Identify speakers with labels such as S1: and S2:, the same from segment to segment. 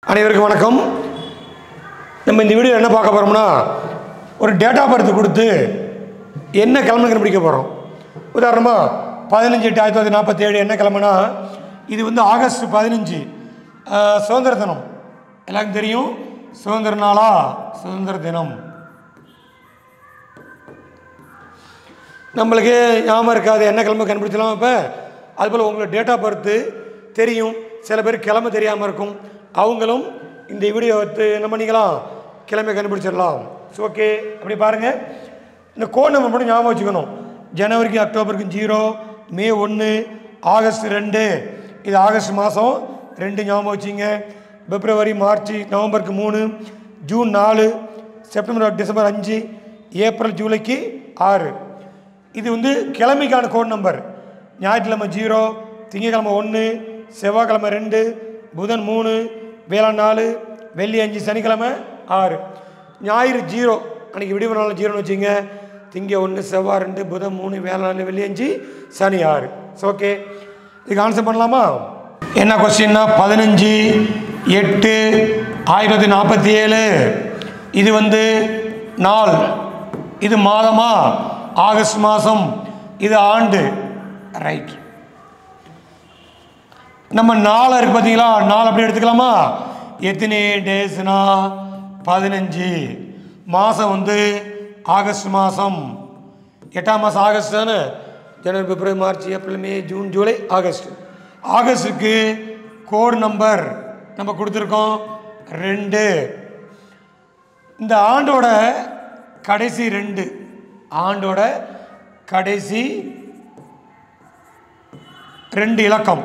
S1: அனைவருக்கும் வணக்கம் நம்ம இந்த வீடியோ என்ன பார்க்க போகிறோம்னா ஒரு டேட்டா பர்த் கொடுத்து என்ன கிழமை கண்டுபிடிக்க போகிறோம் உதாரணமாக பதினஞ்சு எட்டு ஆயிரத்தி தொள்ளாயிரத்தி நாற்பத்தி ஏழு என்ன கிழமைனா இது வந்து ஆகஸ்ட் பதினஞ்சு ஆஹ், சுதந்திர தினம் எல்லாருக்கும் தெரியும் சுதந்திர நாளா சுதந்திர தினம் நம்மளுக்கு ஞாபகம் இருக்காது என்ன கிழமை கண்டுபிடிச்சலாம் இப்போ அதுபோல் உங்களுக்கு டேட் ஆஃப் பர்த்து தெரியும் சில பேர் கிழமை தெரியாமல் இருக்கும் அவங்களும் இந்த வீடியோ எடுத்து என்ன பண்ணிக்கலாம் கிழமை கண்டுபிடிச்சிடலாம் ஸோ ஓகே அப்படி பாருங்கள் இந்த கோட் நம்பர் மட்டும் ஞாபகம் வச்சுக்கணும் ஜனவரிக்கு அக்டோபருக்கு ஜீரோ மே ஒன்று ஆகஸ்ட் ரெண்டு இது ஆகஸ்ட் மாதம் ரெண்டு ஞாபகம் வச்சிங்க பிப்ரவரி மார்ச் நவம்பருக்கு மூணு ஜூன் நாலு செப்டம்பர் டிசம்பர் அஞ்சு ஏப்ரல் ஜூலைக்கு ஆறு இது வந்து கிழமைக்கான கோட் நம்பர் ஞாயிற்றுக்கிழமை ஜீரோ திங்கக்கிழமை ஒன்று செவ்வாய்க்கிழமை ரெண்டு புதன் மூணு வேளாண் நாலு வெள்ளி அஞ்சு சனிக்கிழமை ஆறு ஞாயிறு ஜீரோ அன்றைக்கி விடுமுறை நாள் ஜீரோன்னு வச்சுங்க திங்க ஒன்று செவ்வாய் ரெண்டு புதன் மூணு வேளாண் நாலு வெள்ளி அஞ்சு சனி ஆறு ஓகே இதுக்கு ஆன்சர் பண்ணலாமா என்ன கொஸ்டின்னா பதினஞ்சு எட்டு ஆயிரத்தி நாற்பத்தி ஏழு இது வந்து நாள் இது மாதமா ஆகஸ்ட் மாதம் இது ஆண்டு ரைட் நம்ம நாள் இருக்கு பார்த்தீங்களா நாள் அப்படி எடுத்துக்கலாமா எத்தனை டேஸ்னா பதினஞ்சு மாதம் வந்து ஆகஸ்ட் மாதம் எட்டாம் மாதம் ஆகஸ்ட் தானே ஜனவரி பிப்ரவரி மார்ச் ஏப்ரல் மே ஜூன் ஜூலை ஆகஸ்ட் ஆகஸ்ட்டுக்கு கோடு நம்பர் நம்ம கொடுத்துருக்கோம் ரெண்டு இந்த ஆண்டோட கடைசி ரெண்டு ஆண்டோட கடைசி ரெண்டு இலக்கம்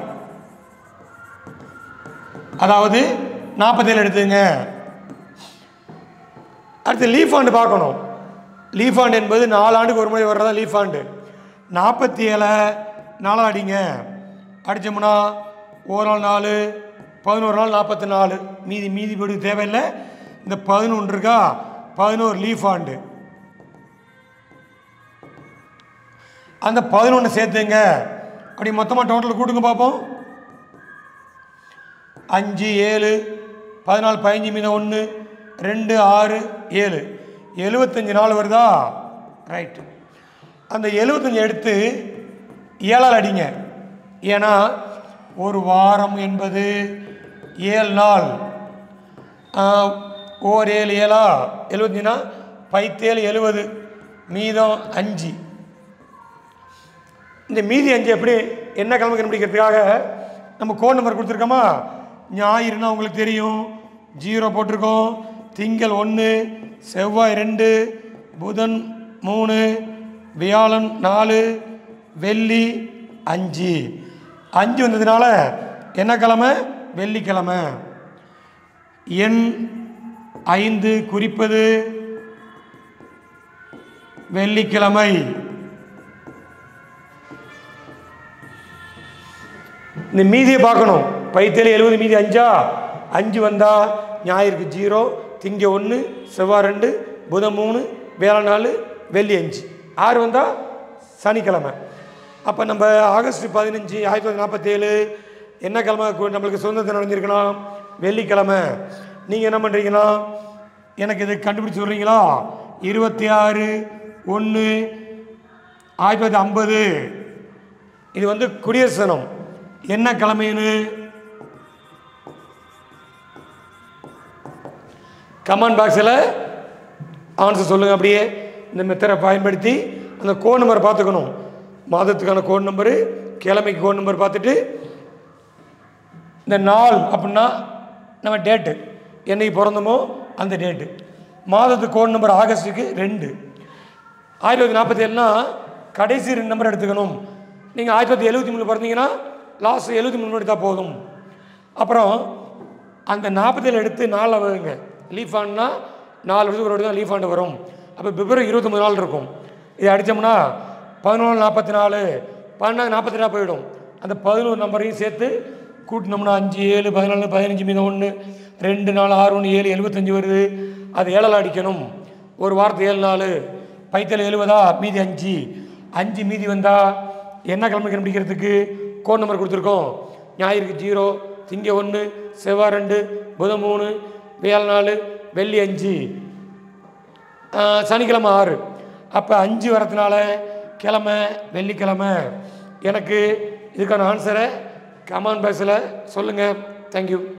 S1: அதாவது நாற்பத்தேழு எடுத்துங்க அடுத்து லீஃப் ஆண்டு பார்க்கணும் லீஃப் ஆண்டு என்பது நாலு ஆண்டுக்கு ஒரு முறை வர்றதா லீஃப் ஆண்டு நாற்பத்தி ஏழை நாளாக அடிங்க அடித்தோம்னா ஒரு நாள் நாலு பதினோரு நாள் நாற்பத்தி நாலு மீதி மீதி படி தேவையில்லை இந்த பதினொன்று இருக்கா பதினோரு லீஃப் ஆண்டு அந்த பதினொன்று சேர்த்துங்க அப்படி மொத்தமாக டோட்டல் கூட்டுங்க பார்ப்போம் அஞ்சு ஏழு பதினாலு பதினஞ்சு மீதம் ஒன்று ரெண்டு ஆறு ஏழு எழுபத்தஞ்சு நாள் வருதா ரைட் அந்த எழுபத்தஞ்சு எடுத்து ஏழால் அடிங்க ஏன்னா ஒரு வாரம் என்பது ஏழு நாள் ஆஹ், ஓர் ஏழு ஏழா எழுபத்தஞ்சுனா பைத்தேழு எழுபது மீதம் அஞ்சு இந்த மீதி அஞ்சு எப்படி என்ன கிழமை கண்டுபிடிக்கிறதுக்காக நம்ம கோட் நம்பர் கொடுத்துருக்கோமா ஞாயிறுனா உங்களுக்கு தெரியும் ஜீரோ போட்டிருக்கோம் திங்கள் ஒன்று செவ்வாய் ரெண்டு புதன் மூணு வியாழன் நாலு வெள்ளி அஞ்சு அஞ்சு வந்ததுனால என்ன கிழமை வெள்ளிக்கிழமை எண் ஐந்து குறிப்பது வெள்ளிக்கிழமை இந்த மீதியை பார்க்கணும் பைத்தேழு எழுபது மீதி அஞ்சா அஞ்சு வந்தா ஞாயிறுக்கு ஜீரோ திங்க ஒன்று செவ்வாய் ரெண்டு புதன் மூணு வேலை நாலு வெள்ளி அஞ்சு ஆறு வந்தா சனிக்கிழமை அப்போ நம்ம ஆகஸ்ட் பதினஞ்சு ஆயிரத்தி தொள்ளாயிரத்தி நாற்பத்தேழு என்ன கிழமை கு- நம்மளுக்கு சுதந்திரம் நடந்திருக்கலாம் வெள்ளிக்கிழமை நீங்கள் என்ன பண்ணுறீங்கன்னா எனக்கு இது கண்டுபிடிச்சு சொல்கிறீங்களா இருபத்தி ஆறு ஒன்று ஆயிரத்தி தொள்ளாயிரத்தி ஐம்பது இது வந்து குடியரசு தினம் என்ன கிழமைன்னு கமெண்ட் பாக்ஸில் ஆன்சர் சொல்லுங்கள் அப்படியே இந்த மெத்தடை பயன்படுத்தி அந்த கோட் நம்பர் பார்த்துக்கணும் மாதத்துக்கான கோட் நம்பரு கிழமைக்கு கோட் நம்பர் பார்த்துட்டு இந்த நாள் அப்படின்னா நம்ம டேட்டு என்னைக்கு பிறந்தோமோ அந்த டேட்டு மாதத்துக்கு கோட் நம்பர் ஆகஸ்ட்டுக்கு ரெண்டு ஆயிரத்தி தொள்ளாயிரத்தி நாற்பத்தி ஏழுனா கடைசி ரெண்டு நம்பர் எடுத்துக்கணும் நீங்கள் ஆயிரத்தி தொள்ளாயிரத்தி எழுபத்தி மூணு பிறந்தீங்கன்னா லாஸ்ட் எழுபத்தி மூணு எடுத்தால் போதும் அப்புறம் அந்த நாற்பத்தேழு எடுத்து நாலில் வருங்க லீஃப் ஆண்டுனா நாலு வருஷத்துக்கு ஒரு வாட்டி தான் லீஃப் ஆண்டு வரும் அப்போ பிப்ரவரி இருபத்தொம்பது நாள் இருக்கும் இதை அடித்தோம்னா பதினொன்று நாற்பத்தி நாலு பன்னெண்டு நாற்பத்தி நாலு போயிடும் அந்த பதினோரு நம்பரையும் சேர்த்து கூட்டினோம்னா அஞ்சு ஏழு பதினாலு பதினஞ்சு மீதம் ஒன்று ரெண்டு நாலு ஆறு ஒன்று ஏழு எழுபத்தஞ்சு வருது அது ஏழால் அடிக்கணும் ஒரு வாரத்துக்கு ஏழு நாள் பைத்தல் எழுபதா மீதி அஞ்சு அஞ்சு மீதி வந்தா என்ன கிழமை கண்டுபிடிக்கிறதுக்கு கோட் நம்பர் கொடுத்துருக்கோம் ஞாயிறுக்கு ஜீரோ திங்க ஒன்று செவ்வாய் ரெண்டு புதன் மூணு வியாழ நாலு வெள்ளி அஞ்சு ஆஹ், சனிக்கிழமை ஆறு அப்போ அஞ்சு வரதுனால கிழமை வெள்ளிக்கிழமை எனக்கு இதுக்கான ஆன்சரை கமெண்ட் பாக்ஸில் சொல்லுங்கள் தேங்க்யூ